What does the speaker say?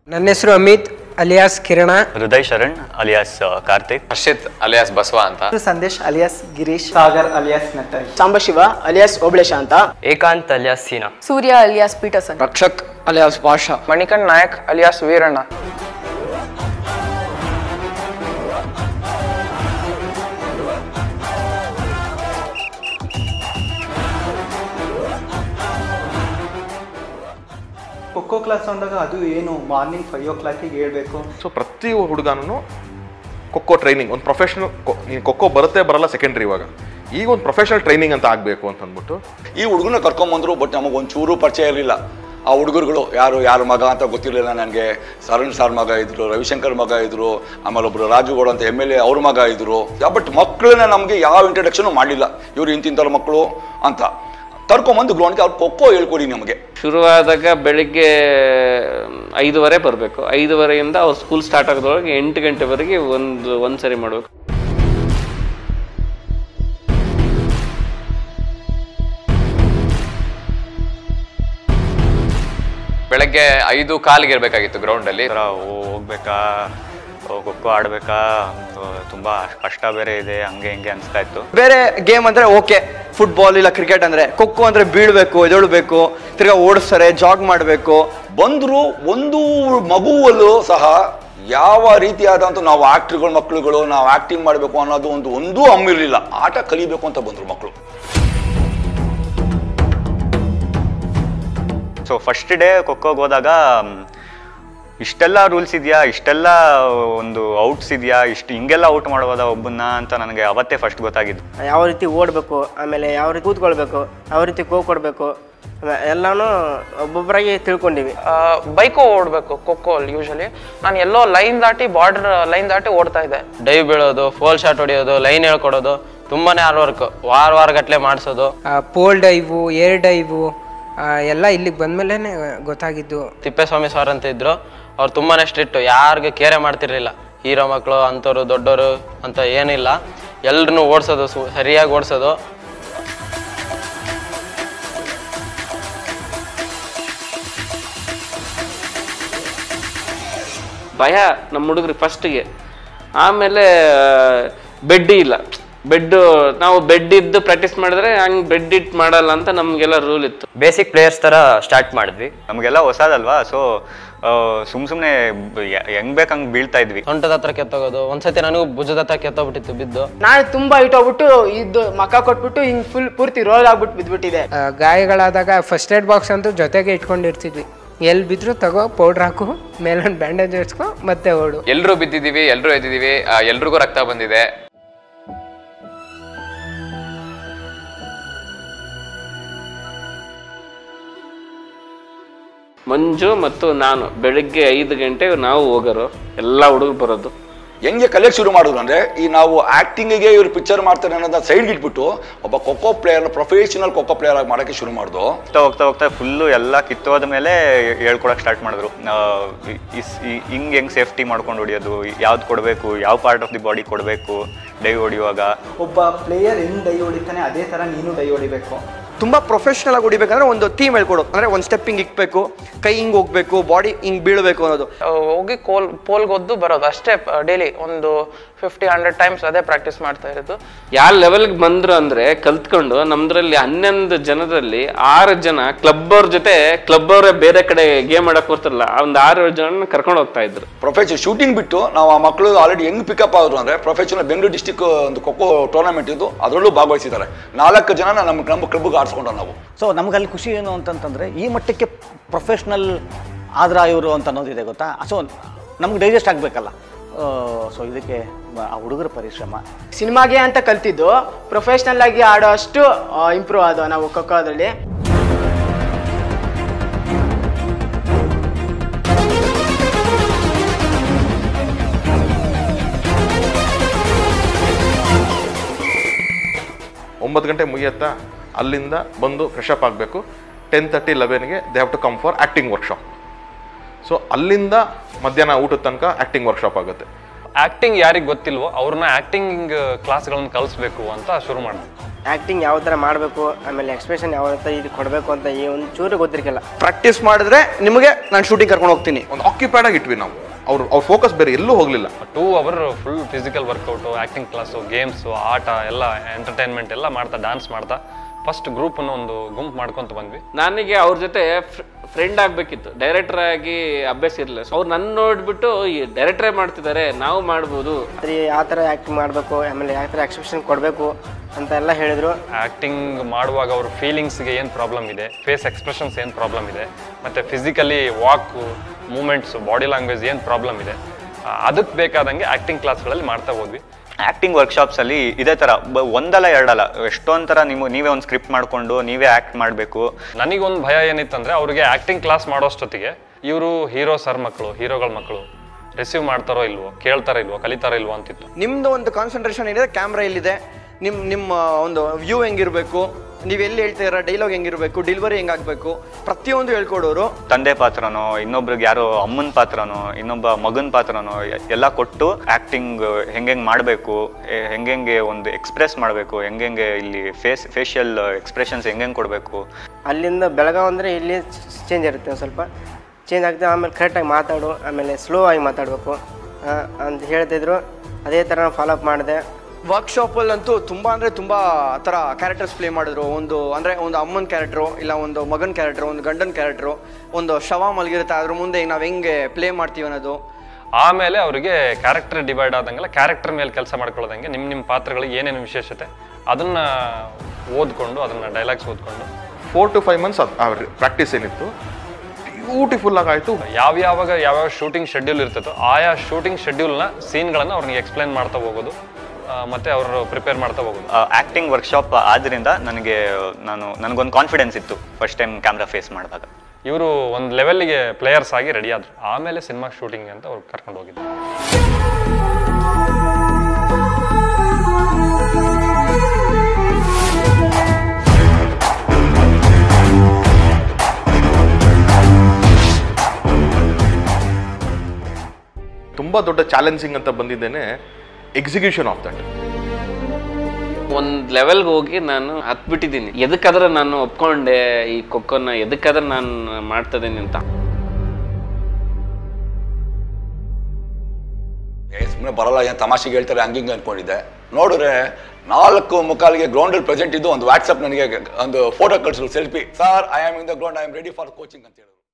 ನನ್ನ ಹೆಸರು Amit alias Kirana Hriday Sharan alias Karthik Harshit alias Basava ಅಂತ Sandesh alias Girish Sagar alias Nataraj Sambashiva alias Obalesha ಅಂತ Ekanth alias Seena Surya alias Peterson Rakshak alias Bhasha Manikanth Nayak alias Veeranna kho kho class ಅಂದಾಗ ಅದು ಏನು ಮಾರ್ನಿಂಗ್ ಫೈವ್ ಓ ಕ್ಲಾಕಿಗೆ ಹೇಳ್ಬೇಕು ಸೊ ಪ್ರತಿ ಹುಡುಗನೂ ಖೋಖೋ ಟ್ರೈನಿಂಗ್ ಒಂದು ಪ್ರೊಫೆಷನಲ್ ನೀನು ಖೋಖೋ ಬರುತ್ತೆ ಬರಲ್ಲ ಸೆಕೆಂಡ್ರಿ ಇವಾಗ ಈಗ ಒಂದು ಪ್ರೊಫೆಷನಲ್ ಟ್ರೈನಿಂಗ್ ಅಂತ ಆಗಬೇಕು ಅಂತ ಅಂದ್ಬಿಟ್ಟು ಈ ಹುಡುಗನ ಕರ್ಕೊಂಬಂದ್ರು ಬಟ್ ನಮಗೆ ಒಂಚೂರು ಪರಿಚಯ ಇರಲಿಲ್ಲ ಆ ಹುಡುಗರುಗಳು ಯಾರು ಯಾರ ಮಗ ಅಂತ ಗೊತ್ತಿರಲಿಲ್ಲ ನನಗೆ ಸರಣ್ ಸಾರ್ ಮಗ ಇದ್ರು ರವಿಶಂಕರ್ ಮಗ ಇದ್ರು ಆಮೇಲೆ ಒಬ್ರು ರಾಜುಗೌಡ ಅಂತ ಎಮ್ ಎಲ್ ಎ ಅವ್ರ ಮಗ ಇದ್ರು ಬಟ್ ಮಕ್ಕಳನ್ನ ನಮಗೆ ಯಾವ ಇಂಟ್ರಡಕ್ಷನು ಮಾಡಲಿಲ್ಲ ಇವ್ರು ಇಂತಿಂಥವ್ರ ಮಕ್ಕಳು ಅಂತ ಕರ್ಕೊಂಬಂದು ಗ್ರೌಂಡ್ಗೆ ಅವ್ರು ಖೋಖೋ ಹೇಳ್ಕೊಡಿ ನಮಗೆ ಶುರುವಾದಾಗ ಬೆಳಿಗ್ಗೆ ಐದುವರೆ ಬರಬೇಕು ಐದುವರೆಯಿಂದ ಅವ್ರು ಸ್ಕೂಲ್ ಸ್ಟಾರ್ಟ್ ಆಗೋದ್ರೊಳಗೆ ಎಂಟು ಗಂಟೆವರೆಗೆ ಒಂದು ಒಂದು ಸರಿ ಮಾಡಬೇಕು ಬೆಳಗ್ಗೆ ಐದು ಕಾಲಿಗೆ ಇರ್ಬೇಕಾಗಿತ್ತು ಗ್ರೌಂಡ್ ಅಲ್ಲಿ ಥರ ಹೋಗ್ಬೇಕಾ ಖೋಖೋ ಆಡ್ಬೇಕಾ ಅಹ್, ತುಂಬಾ ಕಷ್ಟ ಬೇರೆ ಇದೆ ಹಂಗೆ ಹಿಂಗೆ ಅನಿಸ್ತಾ ಇತ್ತು ಬೇರೆ ಗೇಮ್ ಅಂದ್ರೆ ಓಕೆ ಫುಟ್ಬಾಲ್ ಇಲ್ಲ ಕ್ರಿಕೆಟ್ ಅಂದ್ರೆ ಖೋಖೋ ಅಂದ್ರೆ ಬೀಳ್ಬೇಕು ಎದೊಳ್ಬೇಕು ತಿರ್ಗಾ ಓಡಿಸ್ತಾರೆ ಜಾಗ್ ಮಾಡಬೇಕು ಬಂದರು ಒಂದು ಮಗುವಲ್ಲೂ ಸಹ ಯಾವ ರೀತಿಯಾದಂಥ ನಾವು ಆಕ್ಟ್ರುಗಳ ಮಕ್ಕಳುಗಳು ನಾವು ಆಕ್ಟಿಂಗ್ ಮಾಡಬೇಕು ಅನ್ನೋದು ಒಂದು ಒಂದೂ ಹಮ್ಮಿರಲಿಲ್ಲ ಆಟ ಕಲಿಬೇಕು ಅಂತ ಬಂದರು ಮಕ್ಕಳು ಸೊ ಫಸ್ಟ್ ಡೇ ಖೋಖೋಗೆ ಹೋದಾಗ ಮ್, ಇಷ್ಟೆಲ್ಲ ರೂಲ್ಸ್ ಇದೆಯಾ ಇಷ್ಟೆಲ್ಲ ಒಂದು ಔಟ್ಸ್ ಇದೆಯಾ ಇಷ್ಟು ಹಿಂಗೆಲ್ಲ ಔಟ್ ಮಾಡ್ಬೋದಾ ಒಬ್ಬನ್ನ ಅಂತ ನನಗೆ ಅವತ್ತೇ ಫಸ್ಟ್ ಗೊತ್ತಾಗಿದ್ದು ಯಾವ ರೀತಿ ಓಡಬೇಕು ಆಮೇಲೆ ಯಾವ ರೀತಿ ಕೂತ್ಕೊಳ್ಬೇಕು ಯಾವ ರೀತಿ ಕೋ ಕೊಡಬೇಕು ಎಲ್ಲಾನು ಒಬ್ಬೊಬ್ಬರಾಗಿ ತಿಳ್ಕೊಂಡಿವಿ ಬೈಕು ಓಡಬೇಕು ಖೋಖೋ ಅಲ್ಲಿ ಯೂಶಲಿ ನಾನು ಎಲ್ಲೋ ಲೈನ್ ದಾಟಿ ಬಾರ್ಡರ್ ಲೈನ್ ದಾಟಿ ಓಡ್ತಾ ಇದ್ದೆ ಡೈವ್ ಬೀಳೋದು ಫೋಲ್ ಶಾಟ್ ಹೊಡಿಯೋದು ಲೈನ್ ಹೇಳ್ಕೊಡೋದು ತುಂಬಾನೇ ಹಾರ್ಡ್ ವರ್ಕ್ ವಾರ ವಾರ ಗಟ್ಲೆ ಮಾಡಿಸೋದು ಪೋಲ್ ಡೈವು ಏರ್ ಡೈವು ಎಲ್ಲ ಇಲ್ಲಿಗೆ ಬಂದ್ಮೇಲೆ ಗೊತ್ತಾಗಿದ್ದು ತಿಪ್ಪೇಸ್ವಾಮಿ ಸರ್ ಅಂತ ಇದ್ರು ಅವ್ರು ತುಂಬಾನೇ ಸ್ಟ್ರಿಕ್ಟ್ ಯಾರಿಗೂ ಕೇರೆ ಮಾಡ್ತಿರ್ಲಿಲ್ಲ ಹೀರೋ ಮಕ್ಕಳು ಅಂಥವ್ರು ದೊಡ್ಡವರು ಅಂತ ಏನಿಲ್ಲ ಎಲ್ರನ್ನೂ ಓಡಿಸೋದು ಸರಿಯಾಗಿ ಓಡಿಸೋದು ಭಯ ನಮ್ಮ ಹುಡುಗ್ರಿಗೆ ಫಸ್ಟಿಗೆ ಆಮೇಲೆ ಬೆಡ್ ಇಲ್ಲ ಬೆಡ್ ನಾವು ಬೆಡ್ ಇದ್ದು ಪ್ರಾಕ್ಟೀಸ್ ಮಾಡಿದ್ರೆ ಹಂಗೆ ಬೆಡ್ ಇಟ್ಟು ಮಾಡಲ್ಲ ಅಂತ ನಮಗೆಲ್ಲ ರೂಲ್ ಇತ್ತು ಬೇಸಿಕ್ ಪ್ಲೇಯರ್ಸ್ ಥರ ಸ್ಟಾರ್ಟ್ ಮಾಡಿದ್ವಿ ನಮಗೆಲ್ಲ ಹೊಸದಲ್ವಾ ಸೊ ಸುಮ್ ಸುಮ್ಮನೆ ಹೆಂಗ್ ಬೇಕು ಹಂಗೆ ಬೀಳ್ತಾ ಇದ್ವಿ ಸೊಂಟದ ಹತ್ರ ಕೆತ್ತೋಗೋದು ಒಂದ್ಸತಿ ನನಗೂ ಭುಜದ ಹತ್ರ ಕೆತ್ತೋಗ್ಬಿಟ್ಟಿತ್ತು ಬಿದ್ದು ನಾನು ತುಂಬಾ ಇಟ್ಟೋಗ್ಬಿಟ್ಟು ಇದು ಮಕ್ಕ ಕೊಟ್ಬಿಟ್ಟು ಹಿಂಗ್ ಫುಲ್ ಪೂರ್ತಿ ರೋಲ್ ಆಗ್ಬಿಟ್ಟು ಬಿದ್ಬಿಟ್ಟಿದೆ ಆ, ಗಾಯಗಳಾದಾಗ ಫಸ್ಟ್ ಏಡ್ ಬಾಕ್ಸ್ ಅಂತೂ ಜೊತೆಗೆ ಇಟ್ಕೊಂಡಿರ್ತಿದ್ವಿ ಎಲ್ಲಿ ಬಿದ್ರು ತಗೋ ಪೌಡ್ರ್ ಹಾಕು ಮೇಲೊಂದು ಬ್ಯಾಂಡೇಜ್ ಹಚ್ಕೊ ಮತ್ತೆ ಓಡು ಎಲ್ರೂ ಬಿದ್ದಿದ್ದೀವಿ ಎಲ್ರೂ ಎದ್ದಿದ್ದೀವಿ ಆ, ಎಲ್ರಿಗೂ ರಕ್ತ ಬಂದಿದೆ ಮಂಜು ಮತ್ತು ನಾನು ಬೆಳಿಗ್ಗೆ ಐದು ಗಂಟೆ ನಾವು ಹೋಗೋರು ಎಲ್ಲ ಹುಡುಗರು ಬರೋದು ಹೆಂಗೆ ಕಲಿಯಕ್ಕೆ ಶುರು ಮಾಡಿದ್ರು ಅಂದ್ರೆ ಈ ನಾವು ಆಕ್ಟಿಂಗಿಗೆ ಇವ್ರು ಪಿಕ್ಚರ್ ಮಾಡ್ತಾರೆ ಅನ್ನೋದನ್ನ ಸೈಡ್ಗೆ ಇಟ್ಬಿಟ್ಟು ಒಬ್ಬ kho kho player professional kho kho player ಆಗಿ ಮಾಡೋಕ್ಕೆ ಶುರು ಮಾಡಿದ್ರು ಹೋಗ್ತಾ ಹೋಗ್ತಾ ಹೋಗ್ತಾ ಫುಲ್ಲು ಎಲ್ಲ ಕಿತ್ತೋದ ಮೇಲೆ ಹೇಳ್ಕೊಡಕ್ಕೆ ಸ್ಟಾರ್ಟ್ ಮಾಡಿದ್ರು ಆ, ಇ- ಇಸ್- ಈ- ಹಿಂಗ್ ಹೆಂಗ್ ಸೇಫ್ಟಿ ಮಾಡ್ಕೊಂಡು ಹೊಡಿಯೋದು ಯಾವ್ದು ಕೊಡಬೇಕು ಯಾವ ಪಾರ್ಟ್ ಆಫ್ ದಿ ಬಾಡಿ ಕೊಡಬೇಕು ಡೈ ಹೊಡಿಯುವಾಗ ಒಬ್ಬ ಪ್ಲೇಯರ್ ಹೆಂಗ್ ಡೈ ಹೊಡಿತಾನೆ ಅದೇ ತರ ನೀನು ಡೈ ಹೊಡಿಬೇಕು ತುಂಬಾ ಪ್ರೊಫೆಷನಲ್ ಆಗಿ ಹೊಡಿಬೇಕಂದ್ರೆ ಒಂದು ಥೀಮ್ ಹೇಳ್ಕೊಡು ಅಂದ್ರೆ ಒಂದು ಸ್ಟೆಪ್ ಹಿಂಗ್ ಇಕ್ಬೇಕು ಕೈ ಹಿಂಗ್ ಹೋಗ್ಬೇಕು ಬಾಡಿ ಹಿಂಗ್ ಬೀಳ್ಬೇಕು ಅನ್ನೋದು ಆ, ಹೋಗಿ ಕೋಲ್ ಪೋಲ್ಗೆ ಒದ್ದು ಬರೋದು ಅಷ್ಟೇ ಡೈಲಿ ಒಂದು ಫಿಫ್ಟಿ ಹಂಡ್ರೆಡ್ ಟೈಮ್ಸ್ ಅದೇ ಪ್ರಾಕ್ಟೀಸ್ ಮಾಡ್ತಾ ಇರೋದು ಯಾವ ಲೆವೆಲ್ಗೆ ಬಂದ್ರು ಅಂದ್ರೆ ಕಲ್ತ್ಕೊಂಡು ನಮ್ದ್ರಲ್ಲಿ ಹನ್ನೊಂದು ಜನದಲ್ಲಿ ಆರು ಜನ ಕ್ಲಬ್ ಅವ್ರ ಜೊತೆ ಕ್ಲಬ್ ಅವರೇ ಬೇರೆ ಕಡೆ ಗೇಮ್ ಆಡಕ್ ಬರ್ತಾರಲ್ಲ ಆ ಒಂದು ಆರು ಜನ ಕರ್ಕೊಂಡು ಹೋಗ್ತಾ ಇದ್ರು ಪ್ರೊಫೆಷನ್ ಶೂಟಿಂಗ್ ಬಿಟ್ಟು ನಾವು ಆ ಮಕ್ಕಳು ಆಲ್ರೆಡಿ ಹೆಂಗ್ ಪಿಕಪ್ ಆದ್ರು ಅಂದ್ರೆ ಪ್ರೊಫೆಷನಲ್ ಬೆಂಗಳೂರು ಡಿಸ್ಟಿಕ್ ಒಂದು ಖೋಖೋ ಟೂರ್ನಮೆಂಟ್ ಇದ್ದು ಅದರಲ್ಲೂ ಭಾಗವಹಿಸಿದ್ದಾರೆ ನಾಲ್ಕು ಜನ ನಮ್ಮ ನಮ್ಮ ಕ್ಲಬ್ಗೆ ಆಡಿಸ್ಕೊಂಡು ನಾವು ಸೊ ನಮಗಲ್ಲಿ ಖುಷಿ ಏನು ಅಂತಂತಂದರೆ ಈ ಮಟ್ಟಕ್ಕೆ ಪ್ರೊಫೆಷ್ನಲ್ ಆದ್ರ ಇವರು ಅಂತ ಅನ್ನೋದಿದೆ ಗೊತ್ತಾ ಸೊ ನಮ್ಗೆ ಡೈಜೆಸ್ಟ್ ಆಗಬೇಕಲ್ಲ ಸೊ ಇದಕ್ಕೆ ಆ ಹುಡುಗರ ಪರಿಶ್ರಮ ಸಿನಿಮಾಗೆ ಅಂತ ಕಲ್ತಿದ್ದು ಪ್ರೊಫೆಷ್ನಲ್ ಆಗಿ ಆಡೋ ಅಷ್ಟು ಇಂಪ್ರೂವ್ ಆದವು ನಾವು ಖೋಖೋದಲ್ಲಿ ಒಂಬತ್ತು ಗಂಟೆ ಮುಗಿಯತ್ತಾ ಅಲ್ಲಿಂದ ಬಂದು ಫ್ರೆಶ್ ಅಪ್ ಆಗಬೇಕು ಟೆನ್ ತರ್ಟಿ ಲೆವೆನ್ಗೆ they have to come for acting workshop so ಅಲ್ಲಿಂದ ಮಧ್ಯಾಹ್ನ ಊಟದ ತನಕ ಆ್ಯಕ್ಟಿಂಗ್ ವರ್ಕ್ಶಾಪ್ ಆಗುತ್ತೆ ಆಕ್ಟಿಂಗ್ ಯಾರಿಗೆ ಗೊತ್ತಿಲ್ವೋ ಅವ್ರನ್ನ ಆಕ್ಟಿಂಗ್ ಕ್ಲಾಸ್ಗಳನ್ನ ಕಲಿಸ್ಬೇಕು ಅಂತ ಶುರು ಮಾಡಿದೆ ಆ್ಯಕ್ಟಿಂಗ್ ಯಾವ ಥರ ಮಾಡಬೇಕು ಆಮೇಲೆ ಎಕ್ಸ್ಪ್ರೆಷನ್ ಯಾವ ಥರ ಇದು ಕೊಡಬೇಕು ಅಂತ ಈ ಒಂದು ಚೂರು ಗೊತ್ತಿರಲಿಲ್ಲ ಪ್ರಾಕ್ಟೀಸ್ ಮಾಡಿದ್ರೆ ನಿಮಗೆ ನಾನು ಶೂಟಿಂಗ್ ಕರ್ಕೊಂಡು ಹೋಗ್ತೀನಿ ಒಂದು ಆಕ್ಯುಪೈಡ್ ಆಗಿ ಇಟ್ವಿ ನಾವು ಅವ್ರು ಅವ್ರ ಫೋಕಸ್ ಬೇರೆ ಎಲ್ಲೂ ಹೋಗಲಿಲ್ಲ two hour full physical workout acting class games ಆಟ ಎಲ್ಲ ಎಂಟರ್ಟೈನ್ಮೆಂಟ್ ಎಲ್ಲ ಮಾಡ್ತಾ ಡಾನ್ಸ್ ಮಾಡ್ತಾ ಫಸ್ಟ್ ಗ್ರೂಪನ್ನು ಒಂದು ಗುಂಪು ಮಾಡ್ಕೊಂತ ಬಂದ್ವಿ ನನಗೆ ಅವ್ರ ಜೊತೆ ಫ್ರೆಂಡ್ ಆಗ್ಬೇಕಿತ್ತು ಡೈರೆಕ್ಟರ್ ಆಗಿ ಅಭ್ಯಾಸ ಇರಲಿಲ್ಲ ಅವ್ರು ನನ್ನ ನೋಡ್ಬಿಟ್ಟು ಈ ಡೈರೆಕ್ಟರೇ ಮಾಡ್ತಿದ್ದಾರೆ ನಾವು ಮಾಡ್ಬೋದು ಅದ್ರಿ ಯಾವ ಥರ ಆ್ಯಕ್ಟಿಂಗ್ ಮಾಡಬೇಕು ಆಮೇಲೆ ಯಾವ ಥರ ಎಕ್ಸ್ಪ್ರೆಷನ್ ಕೊಡಬೇಕು ಅಂತ ಎಲ್ಲ ಹೇಳಿದರು ಆ್ಯಕ್ಟಿಂಗ್ ಮಾಡುವಾಗ ಅವ್ರ ಫೀಲಿಂಗ್ಸ್ಗೆ ಏನು ಪ್ರಾಬ್ಲಮ್ ಇದೆ ಫೇಸ್ ಎಕ್ಸ್ಪ್ರೆಷನ್ಸ್ ಏನು ಪ್ರಾಬ್ಲಮ್ ಇದೆ ಮತ್ತು physically walk movements body language ಏನು ಪ್ರಾಬ್ಲಮ್ ಇದೆ ಅದಕ್ಕೆ ಬೇಕಾದಂಗೆ ಆ್ಯಕ್ಟಿಂಗ್ ಕ್ಲಾಸ್ಗಳಲ್ಲಿ ಮಾಡ್ತಾ ಹೋದ್ವಿ ಆ್ಯಕ್ಟಿಂಗ್ ವರ್ಕ್ಶಾಪ್ಸಲ್ಲಿ ಇದೇ ಥರ ಬ ಒಂದಲ್ಲ ಎರಡಲ್ಲ ಎಷ್ಟೊಂದು ಥರ ನಿಮ್ಮ ನೀವೇ ಒಂದು ಸ್ಕ್ರಿಪ್ಟ್ ಮಾಡಿಕೊಂಡು ನೀವೇ ಆ್ಯಕ್ಟ್ ಮಾಡಬೇಕು ನನಗೊಂದು ಭಯ ಏನಿತ್ತಂದ್ರೆ ಅವ್ರಿಗೆ ಆ್ಯಕ್ಟಿಂಗ್ ಕ್ಲಾಸ್ ಮಾಡೋಷ್ಟೊತ್ತಿಗೆ ಇವರು ಹೀರೋ ಸರ್ ಮಕ್ಕಳು ಹೀರೋಗಳ ಮಕ್ಕಳು ರಿಸೀವ್ ಮಾಡ್ತಾರೋ ಇಲ್ವೋ ಕೇಳ್ತಾರೋ ಇಲ್ವೋ ಕಲಿತಾರೋ ಇಲ್ವೋ ಅಂತಿತ್ತು ನಿಮ್ದು ಒಂದು ಕಾನ್ಸಂಟ್ರೇಷನ್ ಏನಿದೆ ಕ್ಯಾಮ್ರಾ ಎಲ್ಲಿದೆ ನಿಮ್ಮ ನಿಮ್ಮ ಒಂದು ವ್ಯೂ ಹೆಂಗಿರಬೇಕು ನೀವು ಎಲ್ಲಿ ಹೇಳ್ತೀರಾ ಡೈಲಾಗ್ ಹೆಂಗಿರಬೇಕು ಡೆಲಿವರಿ ಹೆಂಗಾಗಬೇಕು ಪ್ರತಿಯೊಂದು ಹೇಳ್ಕೊಡೋರು ತಂದೆ ಪಾತ್ರನೋ ಇನ್ನೊಬ್ರಿಗೆ ಯಾರೋ ಅಮ್ಮನ ಪಾತ್ರನೋ ಇನ್ನೊಬ್ಬ ಮಗನ ಪಾತ್ರನೋ ಎ- ಎಲ್ಲ ಕೊಟ್ಟು ಆ್ಯಕ್ಟಿಂಗ್ ಹೆಂಗೆ ಮಾಡಬೇಕು ಹೆಂಗೆ ಒಂದು ಎಕ್ಸ್ಪ್ರೆಸ್ ಮಾಡಬೇಕು ಹೆಂಗೆ ಇಲ್ಲಿ ಫೇಸ್ ಫೇಶಿಯಲ್ ಎಕ್ಸ್ಪ್ರೆಷನ್ಸ್ ಹೆಂಗೆ ಕೊಡಬೇಕು ಅಲ್ಲಿಂದ ಬೆಳಗಾವ್ ಅಂದರೆ ಇಲ್ಲಿ ಚೇಂಜ್ ಇರುತ್ತೆ ಒಂದು ಸ್ವಲ್ಪ ಚೇಂಜ್ ಆಗ್ತದೆ ಆಮೇಲೆ ಕರೆಕ್ಟಾಗಿ ಮಾತಾಡು ಆಮೇಲೆ ಸ್ಲೋ ಆಗಿ ಮಾತಾಡಬೇಕು ಅಂತ ಹೇಳ್ತಿದ್ರು ಅದೇ ಥರ ಫಾಲೋ ಅಪ್ ಮಾಡಿದೆ ವರ್ಕ್ಶಾಪಲ್ಲಂತೂ ತುಂಬ ಅಂದರೆ ತುಂಬ ಥರ ಕ್ಯಾರೆಕ್ಟರ್ಸ್ ಪ್ಲೇ ಮಾಡಿದ್ರು ಒಂದು ಅಂದರೆ ಒಂದು ಅಮ್ಮನ ಕ್ಯಾರೆಕ್ಟ್ರು ಇಲ್ಲ ಒಂದು ಮಗನ ಕ್ಯಾರೆಕ್ಟ್ರು ಒಂದು ಗಂಡನ ಕ್ಯಾರೆಕ್ಟ್ರು ಒಂದು ಶವ ಮಲಗಿರುತ್ತೆ ಅದ್ರ ಮುಂದೆ ನಾವು ಹೆಂಗೆ ಪ್ಲೇ ಮಾಡ್ತೀವಿ ಅನ್ನೋದು ಆಮೇಲೆ ಅವರಿಗೆ ಕ್ಯಾರೆಕ್ಟರ್ ಡಿವೈಡ್ ಆದಂಗೆಲ್ಲ ಕ್ಯಾರೆಕ್ಟರ್ ಮೇಲೆ ಕೆಲಸ ಮಾಡ್ಕೊಳ್ಳೋದಂಗೆ ನಿಮ್ಮ ನಿಮ್ಮ ಪಾತ್ರಗಳಿಗೆ ಏನೇನು ವಿಶೇಷತೆ ಅದನ್ನ ಓದ್ಕೊಂಡು ಅದನ್ನ ಡೈಲಾಗ್ಸ್ ಓದ್ಕೊಂಡು four to five months practice ಏನಿತ್ತು ಬ್ಯೂಟಿಫುಲ್ ಆಗಾಯ್ತು ಯಾವ್ಯಾವಾಗ ಯಾವ್ಯಾವ ಶೂಟಿಂಗ್ ಶೆಡ್ಯೂಲ್ ಇರ್ತದೋ ಆಯಾ ಶೂಟಿಂಗ್ ಶೆಡ್ಯೂಲ್ನ ಸೀನ್ಗಳನ್ನು ಅವ್ರಿಗೆ ಎಕ್ಸ್ಪ್ಲೈನ್ ಮಾಡ್ತಾ ಹೋಗೋದು ಆ, ಮತ್ತೆ ಅವರು ಪ್ರಿಪೇರ್ ಮಾಡ್ತಾ ಹೋಗೋದು ಆ್ಯಕ್ಟಿಂಗ್ ವರ್ಕ್ಶಾಪ್ ಆದ್ದರಿಂದ ನನಗೆ ನಾನು ನನಗೊಂದು ಕಾನ್ಫಿಡೆನ್ಸ್ ಇತ್ತು ಫಸ್ಟ್ ಟೈಮ್ ಕ್ಯಾಮ್ರಾ ಫೇಸ್ ಮಾಡಿದಾಗ ಇವರು ಒಂದು ಲೆವೆಲ್ಗೆ ಪ್ಲೇಯರ್ಸ್ ಆಗಿ ರೆಡಿ ಆದ್ರು ಆಮೇಲೆ ಸಿನಿಮಾ ಶೂಟಿಂಗ್ ಅಂತ ಅವ್ರು ಕರ್ಕೊಂಡು ಹೋಗಿದ್ರು ತುಂಬ ದೊಡ್ಡ ಚಾಲೆಂಜಿಂಗ್ ಅಂತ ಬಂದಿದ್ದೇನೆ ಎಕ್ಸಿಕ್ಯೂಷನ್ ಆಫ್ ದಟ್ ಒಂದ್ ಲೆವೆಲ್ಗೆ ಹೋಗಿ ನಾನು ಹತ್ಬಿಟ್ಟಿದ್ದೀನಿ ಎದಕ್ಕಾದ್ರೆ ನಾನು ಒಪ್ಕೊಂಡೆ ಈ ಖೋಖೋನ ಎದಕ್ಕಾದ್ರೆ ನಾನು ಮಾಡ್ತಾ ಇದೀನಿ ಅಂತ ಸುಮ್ಮನೆ ಬರಲ್ಲ ಏನು ತಮಾಷೆಗೆ ಹೇಳ್ತಾರೆ ಹಂಗಿಂಗೆ ಅನ್ಕೊಂಡಿದ್ದೆ ನೋಡಿದ್ರೆ ನಾಲ್ಕು ಮುಕ್ಕಾಲಿಗೆ ಗ್ರೌಂಡಲ್ಲಿ ಪ್ರೆಸೆಂಟ್ ಇದ್ದು ಒಂದು ವಾಟ್ಸಪ್ ನನಗೆ ಒಂದು ಫೋಟೋ ಕಳಿಸಿದ್ರು selfie sir I am in the ground I am ready for coaching ಅಂತ ಹೇಳಿದ್ರು